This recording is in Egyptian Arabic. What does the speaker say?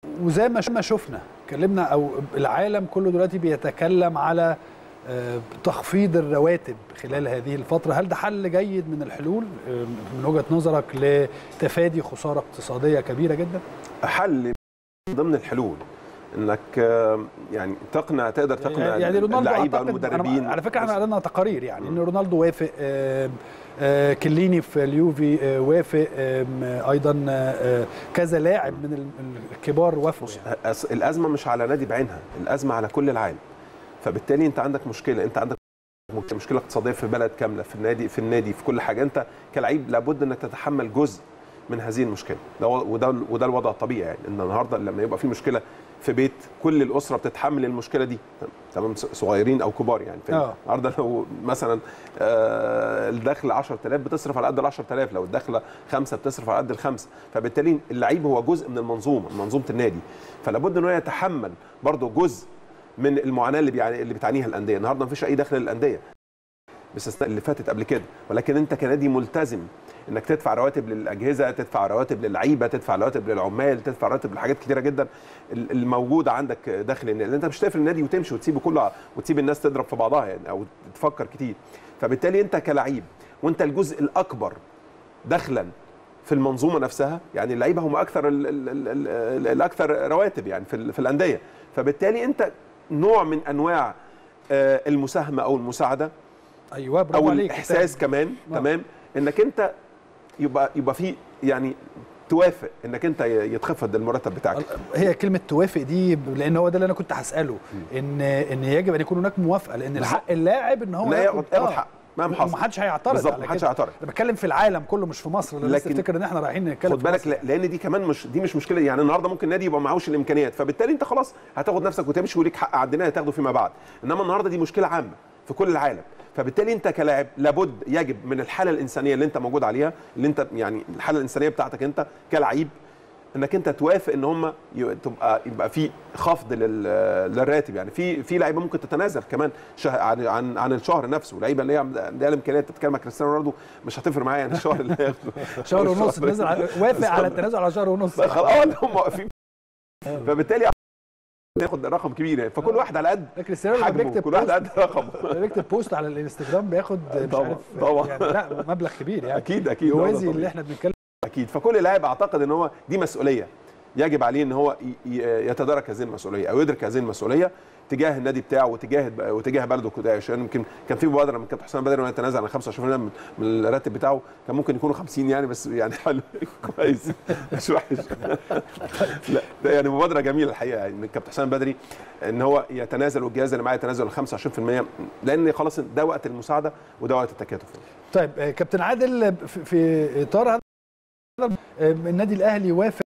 وزي ما ما شفنا اتكلمنا او العالم كله دلوقتي بيتكلم على آه، تخفيض الرواتب خلال هذه الفترة هل ده حل جيد من الحلول آه، من وجهة نظرك لتفادي خسارة اقتصادية كبيرة جدا؟ حل ضمن الحلول انك آه، يعني تقنع تقدر تقنع يعني رونالدو اللعيبه أعتقد- والمدربين أنا على فكرة احنا قرينا تقارير يعني ان رونالدو وافق آه، آه، كليني في اليوفي آه، وافق آم، آه، ايضا آه، كذا لاعب من ال- الكبار وافقوا يعني. أس- الازمه مش على نادي بعينها الازمه على كل العالم فبالتالي انت عندك مشكله انت عندك مشكله اقتصاديه في بلد كامله في النادي في النادي في كل حاجه انت كلعيب لابد انك تتحمل جزء من هذه المشكله ده و- وده وده الوضع الطبيعي يعني ان النهارده لما يبقى في مشكله في بيت كل الاسره بتتحمل المشكله دي تمام ص- صغيرين او كبار يعني فاهم؟ آه. النهارده لو مثلا آه، الدخل 10000 بتصرف على قد ال 10000 لو الدخله خمسه بتصرف على قد الخمسه فبالتالي اللعيب هو جزء من المنظومه منظومه النادي فلابد ان هو يتحمل برضه جزء من المعاناه اللي بيعني اللي بتعانيها الانديه النهارده مفيش اي دخل للانديه باستثناء اللي فاتت قبل كده ولكن انت كنادي ملتزم انك تدفع رواتب للاجهزه تدفع رواتب للعيبه تدفع رواتب للعمال تدفع رواتب لحاجات كتيره جدا ال- الموجوده عندك داخل النادي لان انت مش تقفل النادي وتمشي وتسيبه كله وتسيب الناس تضرب في بعضها يعني او تفكر كتير فبالتالي انت كلعيب وانت الجزء الاكبر دخلا في المنظومه نفسها يعني اللعيبه هم اكثر ال ال ال ال الاكثر رواتب يعني في, ال- في الانديه فبالتالي انت نوع من انواع آه، المساهمه او المساعده ايوه برافو او عليك الاحساس كمان آه. تمام انك انت يبقى يبقى في يعني توافق انك انت يتخفض المرتب بتاعك هي كلمه توافق دي لان هو ده اللي انا كنت هساله ان ان يجب ان يكون هناك موافقه لان بالظبط. الحق اللاعب ان هو لا ياخد ياخد ياخد آه. حق مهما حصل ومحدش هيعترض بالظبط على محدش كده. هيعترض انا بتكلم في العالم كله مش في مصر الناس لكن- تفتكر ان احنا رايحين نتكلم خد في بالك مصر. لا- لان دي كمان مش دي مش مشكله يعني النهارده ممكن نادي يبقى معهوش الامكانيات فبالتالي انت خلاص هتاخد نفسك وتمشي وليك حق عندنا هتاخده فيما بعد انما النهارده دي مشكله عامه في كل العالم فبالتالي انت كلاعب لابد يجب من الحاله الانسانيه اللي انت موجود عليها اللي انت يعني الحاله الانسانيه بتاعتك انت كلعيب انك انت توافق ان هم ي- تبقى يبقى في خفض لل- للراتب يعني في في لعيبه ممكن تتنازل كمان شه- عن عن عن الشهر نفسه لعيبه اللي هي عندها الامكانيات تتكلم كريستيانو رونالدو مش هتفرق معايا يعني الشهر اللي هياخده شهر ونص نزل على- وافق على التنازل على شهر ونص خلاص هم واقفين فبالتالي ياخد رقم كبير يعني فكل واحد على قد ده كريستيانو لما حجمه بيكتب كل واحد بوست على قد رقمه بيكتب بوست على الانستجرام بياخد مش طبعاً، عارف طبعاً. يعني لا مبلغ كبير يعني اكيد اكيد ده يوازي طبيعي. اللي احنا بنتكلم اكيد فكل لاعب اعتقد ان هو دي مسؤوليه يجب عليه ان هو ي- ي- يتدارك هذه المسؤوليه او يدرك هذه المسؤوليه تجاه النادي بتاعه وتجاه وتجاه بلده كده عشان يمكن كان في مبادره من كابتن حسام بدري انه يتنازل عن 25% من من الراتب بتاعه كان ممكن يكونوا 50 يعني بس يعني حلو كويس مش وحش لا ده يعني مبادره جميله الحقيقه يعني من كابتن حسام بدري ان هو يتنازل والجهاز اللي معاه يتنازل 25% لان خلاص ده وقت المساعده وده وقت التكاتف طيب آه، كابتن عادل في- في اطار هذا آه، النادي الاهلي وافق